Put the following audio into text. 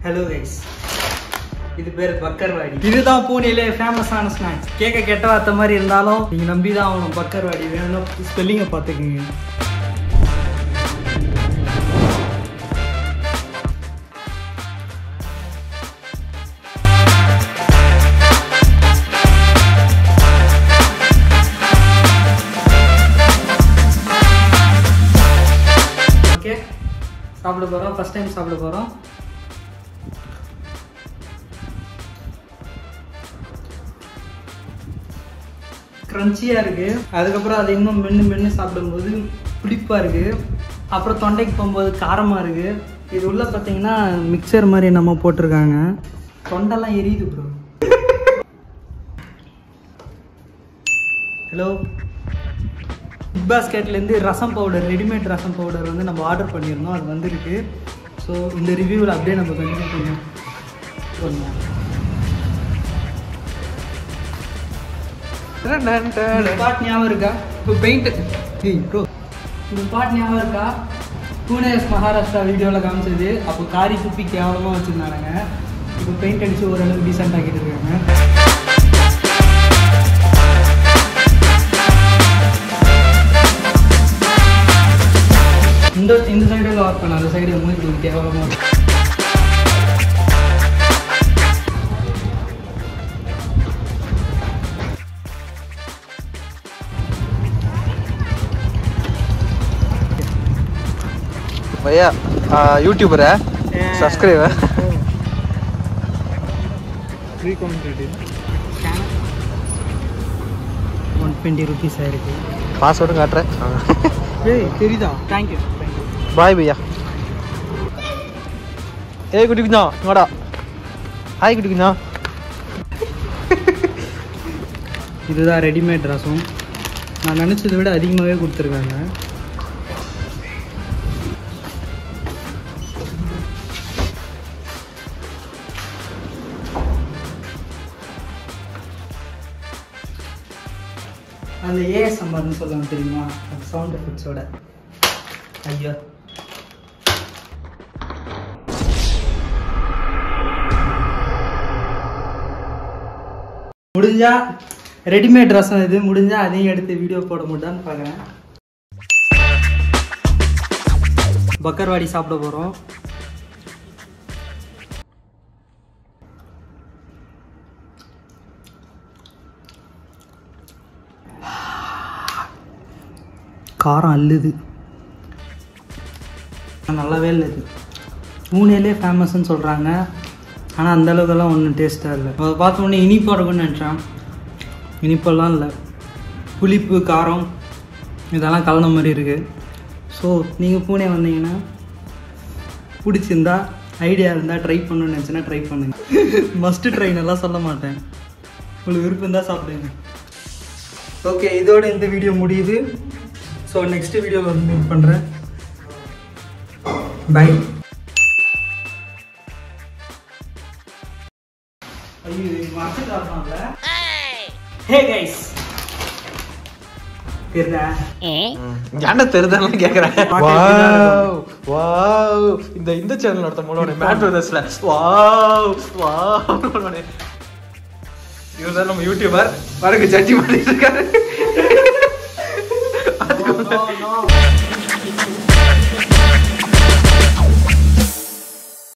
Hello guys இது பேர் பக்கர்வாடி இதுதான் பூனேல ஃபேமஸான ஸ்நாக்ஸ் கேட்க கெட்ட வார்த்தை மாதிரி இருந்தாலும் நீங்க நம்பி தான் ஆகணும் பக்கர்வாடி வேணும்னா ஸ்பெல்லிங்கை பார்த்துக்குங்க ஓகே சாப்பிட போகிறோம் ஃபர்ஸ்ட் டைம் சாப்பிட போகிறோம் க்ரன்ச்சியாக இருக்குது அதுக்கப்புறம் அதை இன்னும் மென்று மென்று சாப்பிடும்போது புளிப்பாக இருக்குது அப்புறம் தொண்டைக்கு போகும்போது காரமாக இருக்குது இது உள்ள பார்த்தீங்கன்னா மிக்சர் மாதிரி நம்ம போட்டிருக்காங்க தொண்டெல்லாம் எரியுது ப்ரோ ஹலோ பிக் பாஸ்கெட்லேருந்து rasam powder readymade rasam powder வந்து நம்ம ஆர்டர் பண்ணியிருந்தோம் அது வந்திருக்கு ஸோ இந்த ரிவ்யூவில் அப்படியே நம்ம கண்டினியூ பண்ணோம் பண்ணுவோம் இந்த பாட் ஞாபகம் இருக்கா இப்போ பெயிண்ட் ஏய் ப்ரோ இந்த பாட் ஞாபகம் இருக்கா பூனே மகாராஷ்டிரா வீடியோவில் காமிச்சது அப்போ காரி துப்பி கேவலமாக வச்சுருந்தானுங்க இப்போ பெயிண்ட் அடித்து ஓரளவுக்கு டீசெண்ட் ஆக்கிட்டு இருக்காங்க இந்த இந்த சைடில் ஒர்க் பண்ண அந்த சைடு மூஞ்சி கேவலமாக இருக்கு. भैया यूट्यूबर है subscriber free comment one twenty rupees ஆயிருக்கு पासवर्ड काट रहा है ஏய் தெரியுதா தேங்க்யூ தேங்க்யூ बाय भैया ए गुड इवनिंग இங்கடா ஹாய் குட் இவனிங் இதுதான் ரெடிமேட் ரசம் நான் நினச்சதை விட அதிகமாகவே கொடுத்துருக்காங்க அந்த ஏஎஸ்எம்ஆர்னு சொல்லுவாங்க தெரியுமா அந்த சவுண்ட் எஃபெக்ட்ஸோட ஐயோ முடிஞ்சா ரெடிமேட் ரசம் இது முடிஞ்சா அதையும் எடுத்து வீடியோ போட முடியான்னு பார்க்குறேன் பக்கர்வாடி சாப்பிட போகிறோம் காரம் அள்ளுது நல்லாவே இல்லை இது பூனேலே ஃபேமஸ்ன்னு சொல்கிறாங்க ஆனால் அந்த அளவுக்கெல்லாம் ஒன்றும் டேஸ்ட்டாக இல்லை அதை பார்த்த உடனே இனிப்பாக இருக்கும்னு நினச்சேன் இனிப்பெல்லாம் இல்லை புளிப்பு காரம் இதெல்லாம் கலந்த மாதிரி இருக்குது ஸோ நீங்கள் பூனே வந்தீங்கன்னா பிடிச்சிருந்தா ஐடியா இருந்தால் ட்ரை பண்ணணும்னு நினச்சினா ட்ரை பண்ணுங்க மஸ்ட்டு ட்ரை நல்லா சொல்ல மாட்டேன் உங்களுக்கு விருப்பம் இருந்தால் சாப்பிடுங்க ஓகே இதோட இந்த வீடியோ முடியுது ஸோ நெக்ஸ்ட் வீடியோவில் வந்து மீட் பண்ணுறேன் பை ஐயோ மறந்துட்டாப்ல ஹே கைஸ் தெரியுதா ஏன்டா தெரியுதான்னு கேக்குறேன் வாவ் வாவ் இந்த இந்த சேனல் நடத்த மூலம் மேட் பிரதர்ஸ்ல வாவ் வாவ் இவர் தான் நம்ம யூடியூபர் பாருங்க ஜட்ஜி பண்ணிட்டு இருக்காரு